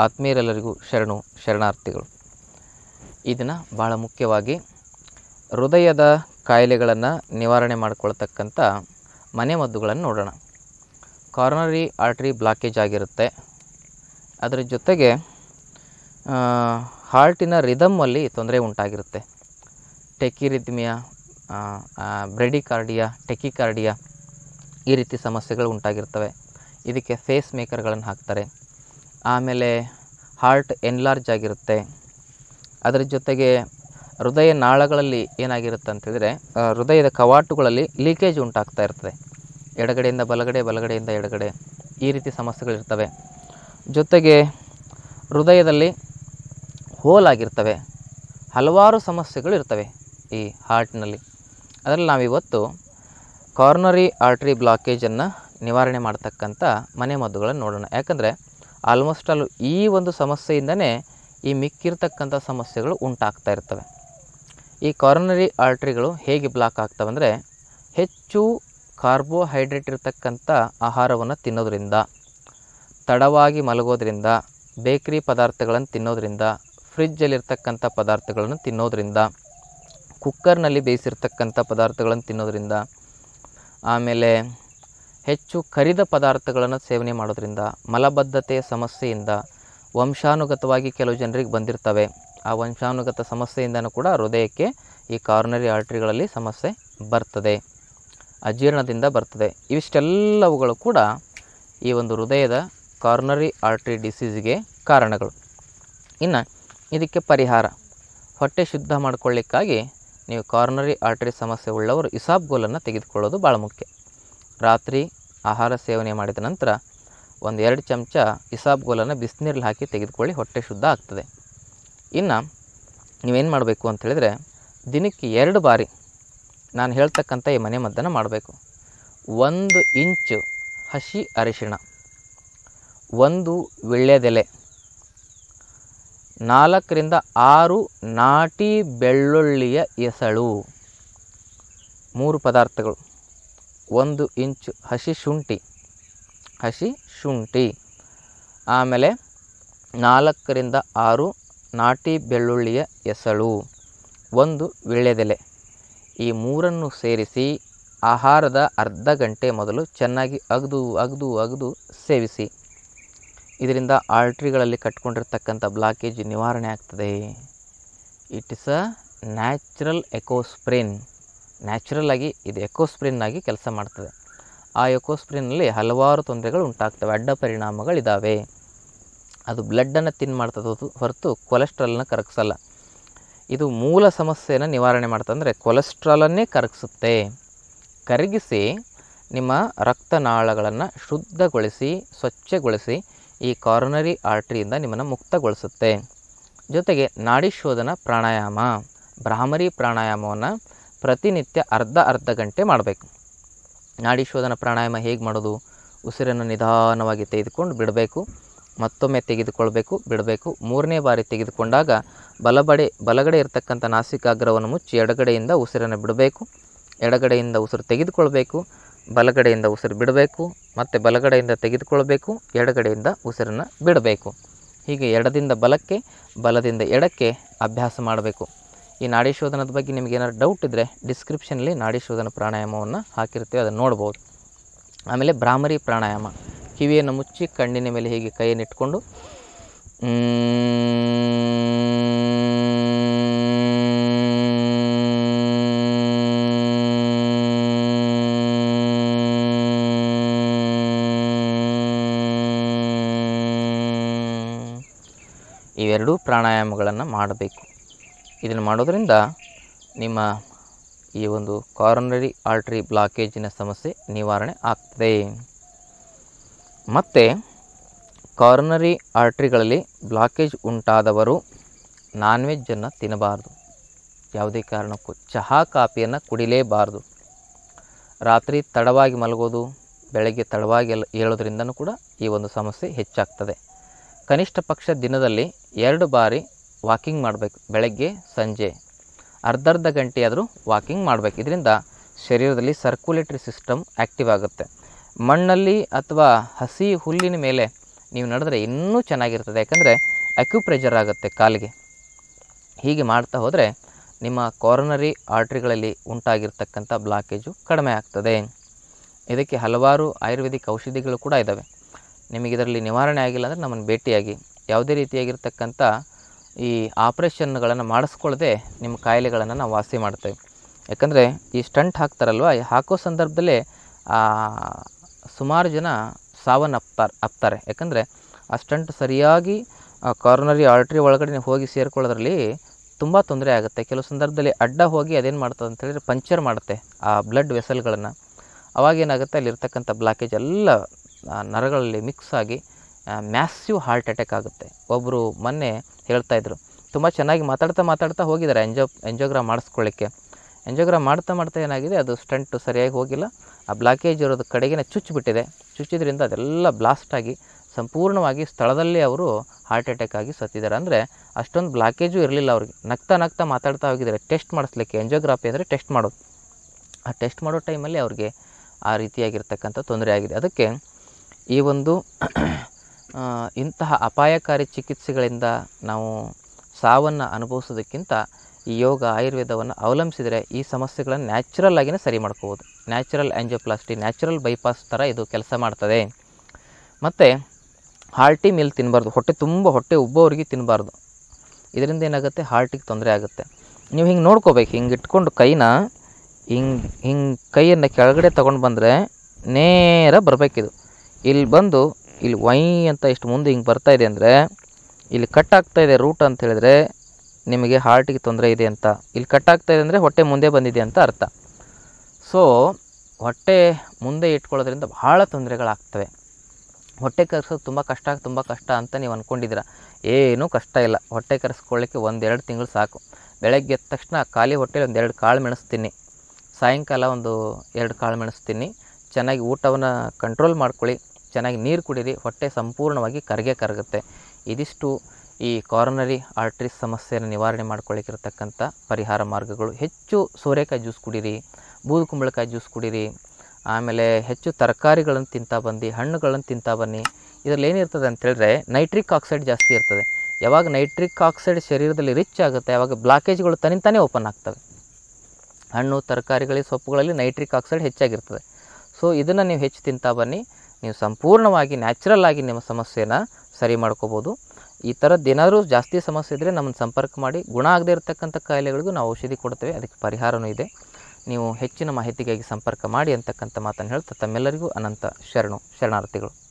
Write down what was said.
ಆತ್ಮೀಯರೆಲ್ಲರಿಗೂ ಶರಣು ಶರಣಾರ್ಥಿಗಳು ಇದನ್ನು ಭಾಳ ಮುಖ್ಯವಾಗಿ ಹೃದಯದ ಕಾಯಿಲೆಗಳನ್ನು ನಿವಾರಣೆ ಮಾಡಿಕೊಳ್ತಕ್ಕಂಥ ಮನೆಮದ್ದುಗಳನ್ನು ನೋಡೋಣ ಕಾರ್ನರಿ ಆರ್ಟ್ರಿ ಬ್ಲಾಕೇಜ್ ಆಗಿರುತ್ತೆ ಅದರ ಜೊತೆಗೆ ಹಾರ್ಟಿನ ರಿದಮ್ಮಲ್ಲಿ ತೊಂದರೆ ಉಂಟಾಗಿರುತ್ತೆ ಟೆಕಿರಿದ್ಮಿಯಾ ಬ್ರೆಡಿಕಾರ್ಡಿಯಾ ಟೆಕಿಕಾರ್ಡಿಯಾ ಈ ರೀತಿ ಸಮಸ್ಯೆಗಳು ಉಂಟಾಗಿರ್ತವೆ ಇದಕ್ಕೆ ಫೇಸ್ ಮೇಕರ್ಗಳನ್ನು ಹಾಕ್ತಾರೆ ಆಮೇಲೆ ಹಾರ್ಟ್ ಎನ್ಲಾರ್ಜ್ ಆಗಿರುತ್ತೆ ಅದರ ಜೊತೆಗೆ ಹೃದಯ ನಾಳಗಳಲ್ಲಿ ಏನಾಗಿರುತ್ತೆ ಅಂತೇಳಿದರೆ ಆ, ಹೃದಯದ ಕವಾಟುಗಳಲ್ಲಿ ಲೀಕೇಜ್ ಉಂಟಾಗ್ತಾ ಇರ್ತದೆ ಎಡಗಡೆಯಿಂದ ಬಲಗಡೆ ಬಲಗಡೆಯಿಂದ ಎಡಗಡೆ ಈ ರೀತಿ ಸಮಸ್ಯೆಗಳಿರ್ತವೆ ಜೊತೆಗೆ ಹೃದಯದಲ್ಲಿ ಹೋಲ್ ಆಗಿರ್ತವೆ ಹಲವಾರು ಸಮಸ್ಯೆಗಳು ಇರ್ತವೆ ಈ ಹಾರ್ಟ್ನಲ್ಲಿ ಅದರಲ್ಲಿ ನಾವಿವತ್ತು ಕಾರ್ನರಿ ಆರ್ಟ್ರಿ ಬ್ಲಾಕೇಜನ್ನು ನಿವಾರಣೆ ಮಾಡ್ತಕ್ಕಂಥ ಮನೆಮದ್ದುಗಳನ್ನು ನೋಡೋಣ ಯಾಕಂದರೆ ಆಲ್ಮೋಸ್ಟ್ ಆಲ್ ಈ ಒಂದು ಸಮಸ್ಯೆಯಿಂದನೇ ಈ ಮಿಕ್ಕಿರ್ತಕ್ಕಂಥ ಸಮಸ್ಯೆಗಳು ಉಂಟಾಗ್ತಾ ಇರ್ತವೆ ಈ ಕಾರ್ನರಿ ಆರ್ಟ್ರಿಗಳು ಹೇಗೆ ಬ್ಲಾಕ್ ಆಗ್ತವೆ ಅಂದರೆ ಹೆಚ್ಚು ಕಾರ್ಬೋಹೈಡ್ರೇಟ್ ಇರತಕ್ಕಂಥ ಆಹಾರವನ್ನು ತಿನ್ನೋದ್ರಿಂದ ತಡವಾಗಿ ಮಲಗೋದ್ರಿಂದ ಬೇಕ್ರಿ ಪದಾರ್ಥಗಳನ್ನು ತಿನ್ನೋದ್ರಿಂದ ಫ್ರಿಜ್ಜಲ್ಲಿರ್ತಕ್ಕಂಥ ಪದಾರ್ಥಗಳನ್ನು ತಿನ್ನೋದ್ರಿಂದ ಕುಕ್ಕರ್ನಲ್ಲಿ ಬೇಯಿಸಿರ್ತಕ್ಕಂಥ ಪದಾರ್ಥಗಳನ್ನು ತಿನ್ನೋದ್ರಿಂದ ಆಮೇಲೆ ಹೆಚ್ಚು ಕರಿದ ಪದಾರ್ಥಗಳನ್ನು ಸೇವನೆ ಮಾಡೋದ್ರಿಂದ ಮಲಬದ್ಧತೆಯ ಸಮಸ್ಯೆಯಿಂದ ವಂಶಾನುಗತವಾಗಿ ಕೆಲವು ಜನರಿಗೆ ಬಂದಿರ್ತವೆ ಆ ವಂಶಾನುಗತ ಸಮಸ್ಯೆಯಿಂದನೂ ಕೂಡ ಹೃದಯಕ್ಕೆ ಈ ಕಾರ್ನರಿ ಆರ್ಟ್ರಿಗಳಲ್ಲಿ ಸಮಸ್ಯೆ ಬರ್ತದೆ ಅಜೀರ್ಣದಿಂದ ಬರ್ತದೆ ಇವಿಷ್ಟೆಲ್ಲವುಗಳು ಕೂಡ ಈ ಒಂದು ಹೃದಯದ ಕಾರ್ನರಿ ಆರ್ಟ್ರಿ ಡಿಸೀಸ್ಗೆ ಕಾರಣಗಳು ಇನ್ನು ಇದಕ್ಕೆ ಪರಿಹಾರ ಹೊಟ್ಟೆ ಶುದ್ಧ ಮಾಡ್ಕೊಳ್ಳಿಕ್ಕಾಗಿ ನೀವು ಕಾರ್ನರಿ ಆರ್ಟ್ರಿ ಸಮಸ್ಯೆ ಉಳ್ಳವರು ಇಸಾಬ್ಗೋಲನ್ನು ತೆಗೆದುಕೊಳ್ಳೋದು ಭಾಳ ಮುಖ್ಯ ರಾತ್ರಿ ಆಹಾರ ಸೇವನೆ ಮಾಡಿದ ನಂತರ ಒಂದು ಎರಡು ಚಮಚ ಇಸಾಬ್ಗೋಲನ್ನು ಬಿಸಿನೀರಲ್ಲಿ ಹಾಕಿ ತೆಗೆದುಕೊಳ್ಳಿ ಹೊಟ್ಟೆ ಶುದ್ಧ ಆಗ್ತದೆ ಇನ್ನು ನೀವೇನು ಮಾಡಬೇಕು ಅಂತ ಹೇಳಿದರೆ ದಿನಕ್ಕೆ ಎರಡು ಬಾರಿ ನಾನು ಹೇಳ್ತಕ್ಕಂಥ ಈ ಮನೆ ಮದ್ದನ್ನು ಮಾಡಬೇಕು ಒಂದು ಇಂಚು ಹಸಿ ಅರಿಶಿಣ ಒಂದು ವೀಳ್ಯದೆಲೆ ನಾಲ್ಕರಿಂದ ಆರು ನಾಟಿ ಬೆಳ್ಳುಳ್ಳಿಯ ಎಸಳು ಮೂರು ಪದಾರ್ಥಗಳು ಒಂದು ಇಂಚು ಹಸಿ ಶುಂಠಿ ಹಸಿ ಶುಂಠಿ ಆಮೇಲೆ ನಾಲ್ಕರಿಂದ ಆರು ನಾಟಿ ಬೆಳ್ಳುಳ್ಳಿಯ ಎಸಳು ಒಂದು ವೀಳ್ಯದೆಲೆ ಈ ಮೂರನ್ನು ಸೇರಿಸಿ ಆಹಾರದ ಅರ್ಧ ಗಂಟೆ ಮೊದಲು ಚೆನ್ನಾಗಿ ಅಗದು ಅಗದು ಅಗದು ಸೇವಿಸಿ ಇದರಿಂದ ಆರ್ಟ್ರಿಗಳಲ್ಲಿ ಕಟ್ಕೊಂಡಿರ್ತಕ್ಕಂಥ ಬ್ಲಾಕೇಜ್ ನಿವಾರಣೆ ಆಗ್ತದೆ it is a natural Ecosprin natural ಆಗಿ ಇದು ಎಕೋಸ್ಪ್ರಿನ್ ಆಗಿ ಕೆಲಸ ಮಾಡ್ತದೆ ಆ ಎಕೋಸ್ಪ್ರಿನ್ನಲ್ಲಿ ಹಲವಾರು ತೊಂದರೆಗಳು ಉಂಟಾಗ್ತವೆ ಅಡ್ಡ ಪರಿಣಾಮಗಳಿದ್ದಾವೆ ಅದು ಬ್ಲಡ್ಡನ್ನು ತಿನ್ ಮಾಡ್ತದೆ ಹೊರತು- ಹೊರತು ಕೊಲೆಸ್ಟ್ರಾಲ್ನ ಕರಗಿಸಲ್ಲ ಇದು ಮೂಲ ಸಮಸ್ಯೆಯನ್ನು ನಿವಾರಣೆ ಮಾಡ್ತದೆ ಅಂದರೆ ಕೊಲೆಸ್ಟ್ರಾಲನ್ನೇ ಕರಗಿಸುತ್ತೆ ಕರಗಿಸಿ ನಿಮ್ಮ ರಕ್ತನಾಳಗಳನ್ನು ಶುದ್ಧಗೊಳಿಸಿ ಸ್ವಚ್ಛಗೊಳಿಸಿ ಈ ಕಾರ್ನರಿ ಆರ್ಟ್ರಿಯಿಂದ ನಿಮ್ಮನ್ನು ಮುಕ್ತಗೊಳಿಸುತ್ತೆ ಜೊತೆಗೆ ನಾಡಿ ಶೋಧನ ಪ್ರಾಣಾಯಾಮ ಭ್ರಾಮರಿ ಪ್ರಾಣಾಯಾಮವನ್ನು ಪ್ರತಿನಿತ್ಯ ಅರ್ಧ ಅರ್ಧ ಗಂಟೆ ಮಾಡಬೇಕು ನಾಡಿ ಶೋಧನ ಪ್ರಾಣಾಯಾಮ ಹೇಗೆ ಮಾಡೋದು ಉಸಿರನ್ನು ನಿಧಾನವಾಗಿ ತೆಗೆದುಕೊಂಡು ಬಿಡಬೇಕು ಮತ್ತೊಮ್ಮೆ ತೆಗೆದುಕೊಳ್ಬೇಕು ಬಿಡಬೇಕು ಮೂರನೇ ಬಾರಿ ತೆಗೆದುಕೊಂಡಾಗ ಬಲಬಡೆ ಬಲಗಡೆ ಇರತಕ್ಕಂಥ ನಾಸಿಕಾಗ್ರವನ್ನು ಮುಚ್ಚಿ ಎಡಗಡೆಯಿಂದ ಉಸಿರನ್ನು ಬಿಡಬೇಕು ಎಡಗಡೆಯಿಂದ ಉಸಿರು ತೆಗೆದುಕೊಳ್ಬೇಕು ಬಲಗಡೆಯಿಂದ ಉಸಿರು ಬಿಡಬೇಕು ಮತ್ತು ಬಲಗಡೆಯಿಂದ ತೆಗೆದುಕೊಳ್ಬೇಕು ಎಡಗಡೆಯಿಂದ ಉಸಿರನ್ನು ಬಿಡಬೇಕು ಹೀಗೆ ಎಡದಿಂದ ಬಲಕ್ಕೆ ಬಲದಿಂದ ಎಡಕ್ಕೆ ಅಭ್ಯಾಸ ಮಾಡಬೇಕು ಈ ನಾಡಿ ಶೋಧನದ ಬಗ್ಗೆ ನಿಮಗೆ ಏನಾದ್ರು ಡೌಟ್ ಇದ್ದರೆ ಡಿಸ್ಕ್ರಿಪ್ಷನಲ್ಲಿ ನಾಡಿ ಶೋಧನ ಪ್ರಾಣಾಯಾಮವನ್ನು ಹಾಕಿರ್ತೀವಿ ಅದನ್ನು ನೋಡ್ಬೋದು ಆಮೇಲೆ ಭ್ರಾಮರಿ ಪ್ರಾಣಾಯಾಮ ಕಿವಿಯನ್ನು ಮುಚ್ಚಿ ಕಣ್ಣಿನ ಮೇಲೆ ಹೀಗೆ ಕೈಯನ್ನು ಇಟ್ಕೊಂಡು ಇವೆರಡೂ ಪ್ರಾಣಾಯಾಮಗಳನ್ನು ಮಾಡಬೇಕು ಇದನ್ನು ಮಾಡೋದರಿಂದ ನಿಮ್ಮ ಈ ಒಂದು ಕಾರ್ನರಿ ಆರ್ಟ್ರಿ ಬ್ಲಾಕೇಜಿನ ಸಮಸ್ಯೆ ನಿವಾರಣೆ ಆಗ್ತದೆ ಮತ್ತು ಕಾರ್ನರಿ ಆರ್ಟ್ರಿಗಳಲ್ಲಿ ಬ್ಲಾಕೇಜ್ ಉಂಟಾದವರು ನಾನ್ ವೆಜ್ಜನ್ನು ತಿನ್ನಬಾರ್ದು ಯಾವುದೇ ಕಾರಣಕ್ಕೂ ಚಹಾ ಕಾಫಿಯನ್ನು ಕುಡಿಲೇಬಾರ್ದು ರಾತ್ರಿ ತಡವಾಗಿ ಮಲಗೋದು ಬೆಳಗ್ಗೆ ತಡವಾಗಿ ಎಲ್ ಏಳೋದ್ರಿಂದನೂ ಕೂಡ ಈ ಒಂದು ಸಮಸ್ಯೆ ಹೆಚ್ಚಾಗ್ತದೆ ಕನಿಷ್ಠ ಪಕ್ಷ ದಿನದಲ್ಲಿ ಎರಡು ಬಾರಿ ವಾಕಿಂಗ್ ಮಾಡಬೇಕು ಬೆಳಗ್ಗೆ ಸಂಜೆ ಅರ್ಧರ್ಧ ಗಂಟೆಯಾದರೂ ವಾಕಿಂಗ್ ಮಾಡಬೇಕು ಇದರಿಂದ ಶರೀರದಲ್ಲಿ ಸರ್ಕ್ಯುಲೇಟರಿ ಸಿಸ್ಟಮ್ ಆ್ಯಕ್ಟಿವ್ ಆಗುತ್ತೆ ಮಣ್ಣಲ್ಲಿ ಅಥವಾ ಹಸಿ ಹುಲ್ಲಿನ ಮೇಲೆ ನೀವು ನಡೆದ್ರೆ ಇನ್ನೂ ಚೆನ್ನಾಗಿರ್ತದೆ ಯಾಕಂದರೆ ಅಕ್ಯುಪ್ರೆಷರ್ ಆಗುತ್ತೆ ಕಾಲಿಗೆ ಹೀಗೆ ಮಾಡ್ತಾ ಹೋದರೆ ನಿಮ್ಮ ಕಾರಣರಿ ಆರ್ಟ್ರಿಗಳಲ್ಲಿ ಉಂಟಾಗಿರ್ತಕ್ಕಂಥ ಬ್ಲಾಕೇಜು ಕಡಿಮೆ ಆಗ್ತದೆ ಇದಕ್ಕೆ ಹಲವಾರು ಆಯುರ್ವೇದಿಕ್ ಔಷಧಿಗಳು ಕೂಡ ಇದ್ದಾವೆ ನಿಮಗೆ ಇದರಲ್ಲಿ ನಿವಾರಣೆ ಆಗಿಲ್ಲ ಅಂದರೆ ನಮ್ಮನ್ನು ಭೇಟಿಯಾಗಿ ಯಾವುದೇ ರೀತಿಯಾಗಿರ್ತಕ್ಕಂಥ ಈ ಆಪ್ರೇಷನ್ಗಳನ್ನು ಮಾಡಿಸ್ಕೊಳ್ಳದೆ ನಿಮ್ಮ ಕಾಯಿಲೆಗಳನ್ನು ನಾವು ವಾಸಿ ಮಾಡ್ತೇವೆ ಯಾಕಂದರೆ ಈ ಸ್ಟಂಟ್ ಹಾಕ್ತಾರಲ್ವ ಈ ಹಾಕೋ ಸಂದರ್ಭದಲ್ಲೇ ಆ, ಸುಮಾರು ಜನ ಸಾವನ್ನಪ್ತಾರೆ ಅಪ್ತಾರೆ ಯಾಕಂದರೆ ಆ ಸ್ಟಂಟ್ ಸರಿಯಾಗಿ ಕಾರ್ನರಿ ಆರ್ಟ್ರಿ ಒಳಗಡೆ ನೀವು ಹೋಗಿ ಸೇರ್ಕೊಳ್ಳೋದ್ರಲ್ಲಿ ತುಂಬ ತೊಂದರೆ ಆಗುತ್ತೆ ಕೆಲವು ಸಂದರ್ಭದಲ್ಲಿ ಅಡ್ಡ ಹೋಗಿ ಅದೇನು ಮಾಡ್ತದೆ ಅಂತ ಹೇಳಿದ್ರೆ ಪಂಚರ್ ಮಾಡುತ್ತೆ ಆ ಬ್ಲಡ್ ವೆಸಲ್ಗಳನ್ನು ಅವಾಗ ಏನಾಗುತ್ತೆ ಅಲ್ಲಿರ್ತಕ್ಕಂಥ ಬ್ಲಾಕೇಜ್ ಎಲ್ಲ ಆ, ನರಗಳಲ್ಲಿ ಮಿಕ್ಸ್ ಆಗಿ ಮ್ಯಾಸಿವ್ ಹಾರ್ಟ್ ಅಟ್ಯಾಕ್ ಆಗುತ್ತೆ ಒಬ್ಬರು ಮೊನ್ನೆ ಹೇಳ್ತಾ ಇದ್ರು ತುಂಬ ಚೆನ್ನಾಗಿ ಮಾತಾಡ್ತಾ ಮಾತಾಡ್ತಾ ಹೋಗಿದ್ದಾರೆ ಎಂಜೋ ಎಂಜೋಗ್ರಾಮ್ ಮಾಡಿಸ್ಕೊಳ್ಳಿಕ್ಕೆ ಎಂಜೋಗ್ರಾಮ್ ಮಾಡ್ತಾ ಮಾಡ್ತಾ ಏನಾಗಿದೆ ಅದು ಸ್ಟಂಟ್ ಸರಿಯಾಗಿ ಹೋಗಿಲ್ಲ ಆ ಬ್ಲಾಕೇಜ್ ಇರೋದು ಕಡೆಗೆ ಚುಚ್ಚಿಬಿಟ್ಟಿದೆ ಚುಚ್ಚಿದ್ರಿಂದ ಅದೆಲ್ಲ ಬ್ಲಾಸ್ಟ್ ಆಗಿ ಸಂಪೂರ್ಣವಾಗಿ ಸ್ಥಳದಲ್ಲೇ ಅವರು ಹಾರ್ಟ್ ಅಟ್ಯಾಕ್ ಆಗಿ ಸತ್ತಿದ್ದಾರೆ ಅಂದರೆ ಅಷ್ಟೊಂದು ಬ್ಲಾಕೇಜು ಇರಲಿಲ್ಲ ಅವ್ರಿಗೆ ನಗ್ತಾ ನಗ್ತಾ ಮಾತಾಡ್ತಾ ಹೋಗಿದ್ದಾರೆ ಟೆಸ್ಟ್ ಮಾಡಿಸ್ಲಿಕ್ಕೆ ಎಂಜೋಗ್ರಾಫಿ ಅಂದರೆ ಟೆಸ್ಟ್ ಮಾಡೋದು ಆ ಟೆಸ್ಟ್ ಮಾಡೋ ಟೈಮಲ್ಲಿ ಅವ್ರಿಗೆ ಆ ರೀತಿಯಾಗಿರ್ತಕ್ಕಂಥ ತೊಂದರೆ ಆಗಿದೆ ಅದಕ್ಕೆ ಈ ಒಂದು ಆ, ಇಂತಹ ಅಪಾಯಕಾರಿ ಚಿಕಿತ್ಸೆಗಳಿಂದ ನಾವು ಸಾವನ್ನು ಅನುಭವಿಸೋದಕ್ಕಿಂತ ಈ ಯೋಗ ಆಯುರ್ವೇದವನ್ನು ಅವಲಂಬಿಸಿದರೆ ಈ ಸಮಸ್ಯೆಗಳನ್ನು ನ್ಯಾಚುರಲ್ ಆಗಿಯೇ ಸರಿ ಮಾಡ್ಕೋಬೋದು ನ್ಯಾಚುರಲ್ ಆ್ಯಂಜಿಯೋಪ್ಲಾಸ್ಟಿ ನ್ಯಾಚುರಲ್ ಬೈಪಾಸ್ ಥರ ಇದು ಕೆಲಸ ಮಾಡ್ತದೆ ಮತ್ತು ಹಾರ್ಟಿ ಮೀಲ್ ತಿನ್ನಬಾರ್ದು ಹೊಟ್ಟೆ ತುಂಬ ಹೊಟ್ಟೆ ಉಬ್ಬೋರಿಗೆ ತಿನ್ನಬಾರ್ದು ಇದರಿಂದ ಏನಾಗುತ್ತೆ ಹಾರ್ಟಿಗೆ ತೊಂದರೆ ಆಗುತ್ತೆ ನೀವು ಹಿಂಗೆ ನೋಡ್ಕೋಬೇಕು ಹಿಂಗೆ ಇಟ್ಕೊಂಡು ಕೈನ ಹಿಂಗೆ ಹಿಂಗೆ ಕೈಯನ್ನು ಕೆಳಗಡೆ ತೊಗೊಂಡು ಬಂದರೆ ನೇರ ಬರಬೇಕಿದು ಇಲ್ಲಿ ಬಂದು ಇಲ್ಲಿ ವೈ ಅಂತ ಇಷ್ಟು ಮುಂದೆ ಹಿಂಗೆ ಬರ್ತಾ ಇದೆ ಅಂದರೆ ಇಲ್ಲಿ ಕಟ್ ಆಗ್ತಾ ಇದೆ ರೂಟ್ ಅಂತ ಹೇಳಿದ್ರೆ ನಿಮಗೆ ಹಾರ್ಟಿಗೆ ತೊಂದರೆ ಇದೆ ಅಂತ ಇಲ್ಲಿ ಕಟ್ ಆಗ್ತಾ ಇದೆ ಅಂದರೆ ಹೊಟ್ಟೆ ಮುಂದೆ ಬಂದಿದೆ ಅಂತ ಅರ್ಥ ಸೊ ಹೊಟ್ಟೆ ಮುಂದೆ ಇಟ್ಕೊಳ್ಳೋದ್ರಿಂದ ಬಹಳ ತೊಂದರೆಗಳಾಗ್ತವೆ ಹೊಟ್ಟೆ ಕರೆಸೋದು ತುಂಬ ಕಷ್ಟ ತುಂಬ ಕಷ್ಟ ಅಂತ ನೀವು ಅಂದ್ಕೊಂಡಿದ್ದೀರ ಏನೂ ಕಷ್ಟ ಇಲ್ಲ ಹೊಟ್ಟೆ ಕರೆಸ್ಕೊಳ್ಳಿಕ್ಕೆ ಒಂದೆರಡು ತಿಂಗಳು ಸಾಕು ಬೆಳಗ್ಗೆ ಎದ್ದ ತಕ್ಷಣ ಖಾಲಿ ಹೊಟ್ಟೆಲಿ ಒಂದೆರಡು ಕಾಳು ಮೆಣಸ್ತೀನಿ ಸಾಯಂಕಾಲ ಒಂದು ಎರಡು ಕಾಳು ಮೆಣಸ್ತೀನಿ ಚೆನ್ನಾಗಿ ಊಟವನ್ನು ಕಂಟ್ರೋಲ್ ಮಾಡ್ಕೊಳ್ಳಿ ಚೆನ್ನಾಗಿ ನೀರು ಕುಡೀರಿ ಹೊಟ್ಟೆ ಸಂಪೂರ್ಣವಾಗಿ ಕರಗೆ ಕರಗುತ್ತೆ ಇದಿಷ್ಟು ಈ ಕಾರ್ನರಿ ಆರ್ಟ್ರಿಸ್ ಸಮಸ್ಯೆಯನ್ನು ನಿವಾರಣೆ ಮಾಡ್ಕೊಳ್ಳಿಕ್ಕಿರ್ತಕ್ಕಂಥ ಪರಿಹಾರ ಮಾರ್ಗಗಳು ಹೆಚ್ಚು ಸೋರೆಕಾಯಿ ಜ್ಯೂಸ್ ಕುಡೀರಿ ಬೂದು ಕುಂಬಳಕಾಯಿ ಜ್ಯೂಸ್ ಕುಡೀರಿ ಆಮೇಲೆ ಹೆಚ್ಚು ತರಕಾರಿಗಳನ್ನು ತಿಂತಾ ಬಂದು ಹಣ್ಣುಗಳನ್ನು ತಿಂತಾ ಬನ್ನಿ ಇದರಲ್ಲಿ ಏನಿರ್ತದೆ ಅಂತೇಳಿದ್ರೆ ನೈಟ್ರಿಕ್ ಆಕ್ಸೈಡ್ ಜಾಸ್ತಿ ಇರ್ತದೆ ಯಾವಾಗ ನೈಟ್ರಿಕ್ ಆಕ್ಸೈಡ್ ಶರೀರದಲ್ಲಿ ರಿಚ್ ಆಗುತ್ತೆ ಆವಾಗ ಬ್ಲಾಕೇಜ್ಗಳು ತನ್ನಿಂತಾನೇ ಓಪನ್ ಆಗ್ತವೆ ಹಣ್ಣು ತರಕಾರಿಗಳಿಗೆ ಸೊಪ್ಪುಗಳಲ್ಲಿ ನೈಟ್ರಿಕ್ ಆಕ್ಸೈಡ್ ಹೆಚ್ಚಾಗಿರ್ತದೆ ಸೊ ಇದನ್ನು ನೀವು ಹೆಚ್ಚು ತಿಂತಾ ಬನ್ನಿ ನೀವು ಸಂಪೂರ್ಣವಾಗಿ ನ್ಯಾಚುರಲ್ ಆಗಿ ನಿಮ್ಮ ಸಮಸ್ಯೆನ ಸರಿ ಮಾಡ್ಕೋಬೋದು ಈ ಥರದ್ದು ಏನಾದರೂ ಜಾಸ್ತಿ ಸಮಸ್ಯೆ ಇದ್ದರೆ ನಮ್ಮನ್ನು ಸಂಪರ್ಕ ಮಾಡಿ ಗುಣ ಆಗದೇ ಇರತಕ್ಕಂಥ ಕಾಯಿಲೆಗಳಿಗೂ ನಾವು ಔಷಧಿ ಕೊಡ್ತೇವೆ ಅದಕ್ಕೆ ಪರಿಹಾರವೂ ಇದೆ ನೀವು ಹೆಚ್ಚಿನ ಮಾಹಿತಿಗಾಗಿ ಸಂಪರ್ಕ ಮಾಡಿ ಅಂತಕ್ಕಂಥ ಮಾತನ್ನು ಹೇಳ್ತಾ ತಮ್ಮೆಲ್ಲರಿಗೂ ಅನಂತ ಶರಣು ಶರಣಾರ್ಥಿಗಳು